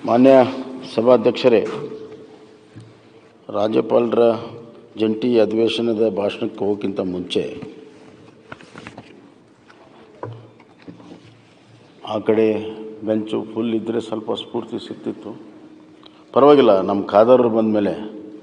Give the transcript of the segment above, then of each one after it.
ಮಾನ್ಯ ಸಭಾಧ್ಯಕ್ಷರೇ ರಾಜ್ಯಪಾಲರ ಜಂಟಿ ಅಧಿವೇಶನದ ಭಾಷಣಕ್ಕೆ ಹೋಗೋಕ್ಕಿಂತ ಮುಂಚೆ ಆ ಕಡೆ ಬೆಂಚು ಫುಲ್ ಇದ್ದರೆ ಸ್ವಲ್ಪ ಸ್ಫೂರ್ತಿ ಸಿಗ್ತಿತ್ತು ಪರವಾಗಿಲ್ಲ ನಮ್ಮ ಖಾದರ್ರು ಬಂದ ಮೇಲೆ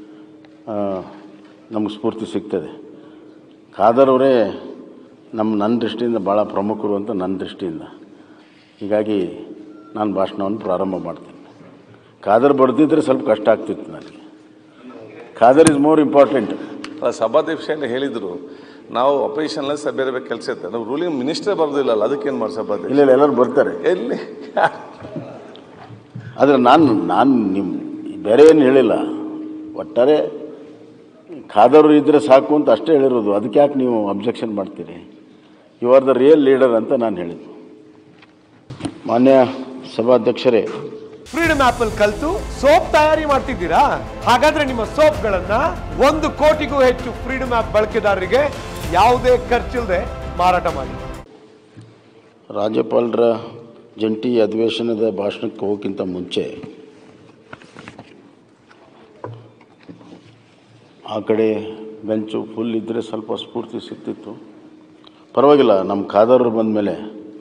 ನಮ್ಗೆ ಸ್ಫೂರ್ತಿ ಸಿಗ್ತದೆ ಖಾದರ್ ಅವರೇ ನಮ್ಮ ನನ್ನ ದೃಷ್ಟಿಯಿಂದ ಭಾಳ ಪ್ರಮುಖರು ಅಂತ ನನ್ನ ದೃಷ್ಟಿಯಿಂದ ಹೀಗಾಗಿ ನಾನು ಭಾಷಣವನ್ನು ಪ್ರಾರಂಭ ಮಾಡ್ತೀನಿ ಖಾದರ್ ಬರೆದಿದ್ದರೆ ಸ್ವಲ್ಪ ಕಷ್ಟ ಆಗ್ತಿತ್ತು ನನಗೆ ಖಾದರ್ ಇಸ್ ಮೋರ್ ಇಂಪಾರ್ಟೆಂಟ್ ಅಲ್ಲ ಸಭಾಧ್ಯಕ್ಷ ಹೇಳಿದ್ರು ನಾವು ಅಪೋಸಿಷನ್ ಬೇರೆ ಬೇರೆ ಕೆಲಸ ಇರ್ತದೆ ನಾವು ರೂಲಿಂಗ್ ಮಿನಿಸ್ಟರ್ ಬರೋದಿಲ್ಲಲ್ಲ ಅದಕ್ಕೇನು ಮಾಡಿ ಸಭಾಧ್ಯಕ್ಷ ಇಲ್ಲ ಇಲ್ಲ, ಎಲ್ಲರೂ ಬರ್ತಾರೆ ಎಲ್ಲಿ ಆದರೆ ನಾನು ನಾನು ನಿಮ್ಮ ಬೇರೆ ಏನು ಹೇಳಿಲ್ಲ ಒಟ್ಟಾರೆ ಖಾದರ್ ಇದ್ದರೆ ಸಾಕು ಅಂತ ಅಷ್ಟೇ ಹೇಳಿರೋದು ಅದಕ್ಕೆ ಯಾಕೆ ನೀವು ಅಬ್ಜೆಕ್ಷನ್ ಮಾಡ್ತೀರಿ you are the real leader ಅಂತ ನಾನು ಹೇಳಿದ್ದು ಮಾನ್ಯ ಸಭಾಧ್ಯಕ್ಷರೇ ಫ್ರೀಡಮ್ ಆಪ್ ಅಲ್ಲಿ ಕಲ್ತು ಸೋಪ್ ತಯಾರಿ ಮಾಡ್ತಿದ್ದೀರಾ ಹಾಗಾದ್ರೆ ನಿಮ್ಮ ಸೋಪ್ಗಳನ್ನ ಒಂದು ಕೋಟಿಗೂ ಹೆಚ್ಚು ಫ್ರೀಡಮ್ ಆಪ್ ಬಳಕೆದಾರರಿಗೆ ಯಾವುದೇ ಖರ್ಚಿಲ್ಲದೆ ಮಾರಾಟ ಮಾಡಿ ರಾಜ್ಯಪಾಲರ ಜಂಟಿ ಅಧಿವೇಶನದ ಭಾಷಣಕ್ಕೆ ಹೋಗೋಕ್ಕಿಂತ ಮುಂಚೆ ಆ ಕಡೆ ಬೆಂಚು ಫುಲ್ ಇದ್ದರೆ ಸ್ವಲ್ಪ ಸ್ಫೂರ್ತಿ ಸಿಗ್ತಿತ್ತು ಪರವಾಗಿಲ್ಲ ನಮ್ಮ ಖಾದರ್ರು ಬಂದ ಮೇಲೆ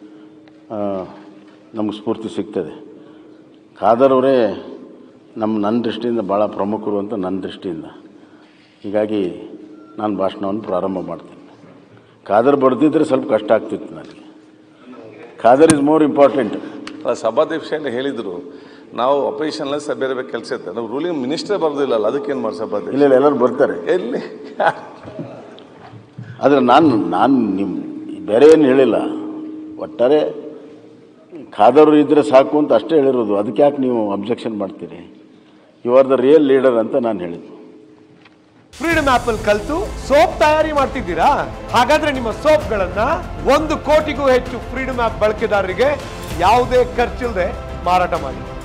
ನಮ್ಗೆ ಸ್ಫೂರ್ತಿ ಸಿಗ್ತದೆ ಖಾದರ್ ಅವರೇ ನಮ್ಮ ನನ್ನ ದೃಷ್ಟಿಯಿಂದ ಭಾಳ ಪ್ರಮುಖರು ಅಂತ ನನ್ನ ದೃಷ್ಟಿಯಿಂದ ಹೀಗಾಗಿ ನಾನು ಭಾಷಣವನ್ನು ಪ್ರಾರಂಭ ಮಾಡ್ತೀನಿ ಖಾದರ್ ಬರೆದಿದ್ದರೆ ಸ್ವಲ್ಪ ಕಷ್ಟ ಆಗ್ತಿತ್ತು ನನಗೆ ಖಾದರ್ ಇಸ್ ಮೋರ್ ಇಂಪಾರ್ಟೆಂಟ್ ಅಲ್ಲ ಸಭಾಧ್ಯಕ್ಷ ಹೇಳಿದ್ರು ನಾವು ಅಪೋಸಿಷನ್ ಬೇರೆ ಬೇರೆ ಕೆಲಸ ಇರ್ತದೆ ನಾವು ರೂಲಿಂಗ್ ಮಿನಿಸ್ಟರ್ ಬರೋದಿಲ್ಲಲ್ಲ ಅದಕ್ಕೇನು ಮಾಡಿ ಸಭಾಧ್ಯಕ್ಷ ಇಲ್ಲ ಇಲ್ಲ, ಎಲ್ಲರೂ ಬರ್ತಾರೆ ಎಲ್ಲಿ ಆದರೆ ನಾನು ನಾನು ನಿಮ್ಮ ಬೇರೆ ಏನು ಹೇಳಿಲ್ಲ ಒಟ್ಟಾರೆ ಖಾದರ್ ಇದ್ದರೆ ಸಾಕು ಅಂತ ಅಷ್ಟೇ ಹೇಳಿರೋದು ಅದಕ್ಕೆ ಯಾಕೆ ನೀವು ಅಬ್ಜೆಕ್ಷನ್ ಮಾಡ್ತೀರಿ you are the real leader ಅಂತ ನಾನು ಹೇಳಿದ್ದು ಫ್ರೀಡಮ್ ಆಪ್ ಅಲ್ಲಿ ಕಲ್ತು ಸೋಪ್ ತಯಾರಿ ಮಾಡ್ತಿದ್ದೀರಾ ಹಾಗಾದ್ರೆ ನಿಮ್ಮ ಸೋಪ್ಗಳನ್ನ ಒಂದು ಕೋಟಿಗೂ ಹೆಚ್ಚು ಫ್ರೀಡಮ್ ಆಪ್ ಬಳಕೆದಾರರಿಗೆ ಯಾವುದೇ ಖರ್ಚಿಲ್ಲದೆ ಮಾರಾಟ ಮಾಡಿ